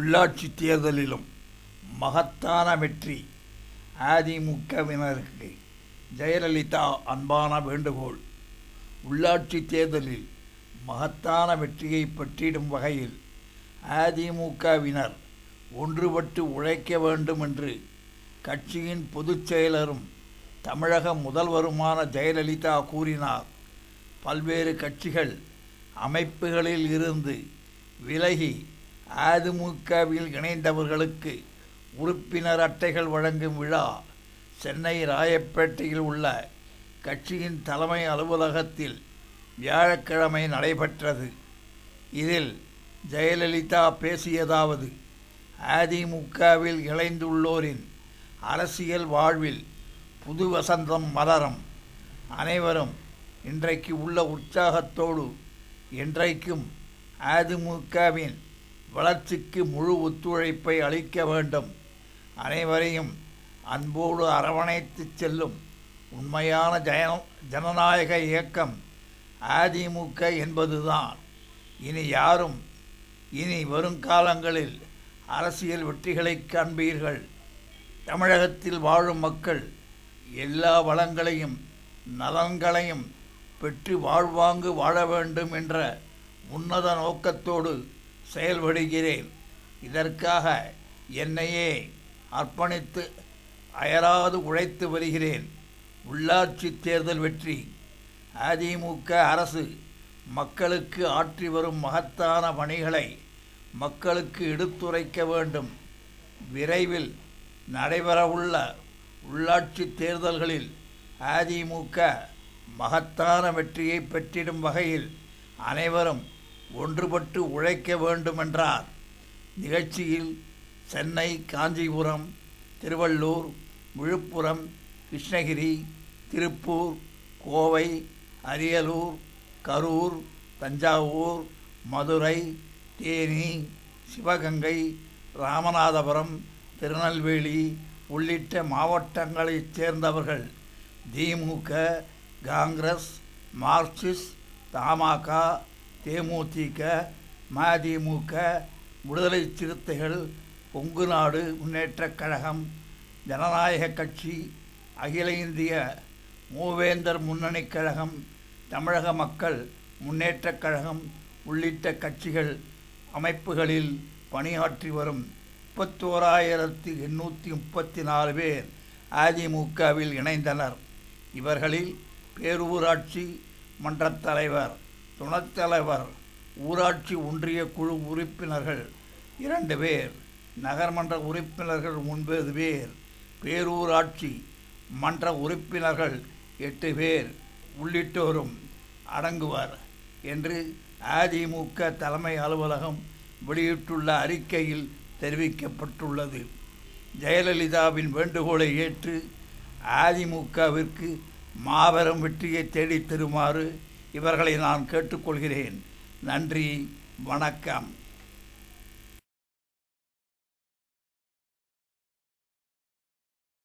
உள்ளாட்சி தேர்தலிலும் மகத்தான வெற்றி அதிமுகவினருக்கு ஜெயலலிதா அன்பான வேண்டுகோள் உள்ளாட்சி தேர்தலில் மகத்தான வெற்றியை பெற்றிடும் வகையில் அதிமுகவினர் ஒன்றுபட்டு உழைக்க வேண்டும் என்று கட்சியின் பொதுச் செயலரும் தமிழக முதல்வருமான ஜெயலலிதா கூறினார் பல்வேறு கட்சிகள் அமைப்புகளில் இருந்து விலகி அதிமுகவில் இணைந்தவர்களுக்கு உறுப்பினர் அட்டைகள் வழங்கும் விழா சென்னை ராயப்பேட்டையில் உள்ள கட்சியின் தலைமை அலுவலகத்தில் வியாழக்கிழமை நடைபெற்றது இதில் ஜெயலலிதா பேசியதாவது அதிமுகவில் இணைந்துள்ளோரின் அரசியல் வாழ்வில் புது வசந்தம் மலரும் அனைவரும் இன்றைக்கு உள்ள உற்சாகத்தோடு என்றைக்கும் அதிமுகவின் வளர்ச்சிக்கு முழு ஒத்துழைப்பை அளிக்க வேண்டும் அனைவரையும் அன்போடு அரவணைத்து செல்லும் உண்மையான ஜன ஜனநாயக இயக்கம் அதிமுக என்பதுதான் இனி யாரும் இனி வருங்காலங்களில் அரசியல் வெற்றிகளை காண்பீர்கள் தமிழகத்தில் வாழும் மக்கள் எல்லா வளங்களையும் நலன்களையும் பெற்று வாழ்வாங்கு வாழ வேண்டும் என்ற உன்னத நோக்கத்தோடு செயல்படுகிறேன் இதற்காக என்னையே அர்ப்பணித்து அயராது உழைத்து வருகிறேன் உள்ளாட்சி தேர்தல் வெற்றி அதிமுக அரசு மக்களுக்கு ஆற்றி வரும் மகத்தான பணிகளை மக்களுக்கு எடுத்துரைக்க வேண்டும் விரைவில் நடைபெறவுள்ள உள்ளாட்சி தேர்தல்களில் அதிமுக மகத்தான வெற்றியை பெற்றிடும் வகையில் அனைவரும் ஒன்றுபட்டு உழைக்க வேண்டுமென்றார் நிகழ்ச்சியில் சென்னை காஞ்சிபுரம் திருவள்ளூர் விழுப்புரம் கிருஷ்ணகிரி திருப்பூர் கோவை அரியலூர் கரூர் தஞ்சாவூர் மதுரை தேனி சிவகங்கை ராமநாதபுரம் திருநெல்வேலி உள்ளிட்ட மாவட்டங்களைச் சேர்ந்தவர்கள் திமுக காங்கிரஸ் மார்க்சிஸ்ட் தமாக தேமுதிக மதிமுக விடுதலை சிறுத்தைகள் கொங்கு நாடு முன்னேற்றக் கழகம் ஜனநாயக கட்சி அகில இந்திய மூவேந்தர் முன்னணிக் கழகம் தமிழக மக்கள் முன்னேற்றக் கழகம் உள்ளிட்ட கட்சிகள் அமைப்புகளில் பணியாற்றி வரும் முப்பத்தோராயிரத்தி எண்ணூற்றி முப்பத்தி நாலு பேர் அதிமுகவில் இணைந்தனர் இவர்களில் பேரூராட்சி மன்றத் தலைவர் துணைத் தலைவர் ஊராட்சி ஒன்றிய குழு உறுப்பினர்கள் இரண்டு பேர் நகர்மன்ற உறுப்பினர்கள் ஒன்பது பேர் பேரூராட்சி மன்ற உறுப்பினர்கள் எட்டு பேர் உள்ளிட்டோரும் அடங்குவர் என்று அதிமுக தலைமை அலுவலகம் வெளியிட்டுள்ள அறிக்கையில் தெரிவிக்கப்பட்டுள்ளது ஜெயலலிதாவின் வேண்டுகோளை ஏற்று அதிமுகவிற்கு மாபெரும் வெற்றியை தேடித் தருமாறு இவர்களை நான் கேட்டுக்கொள்கிறேன் நன்றி வணக்கம்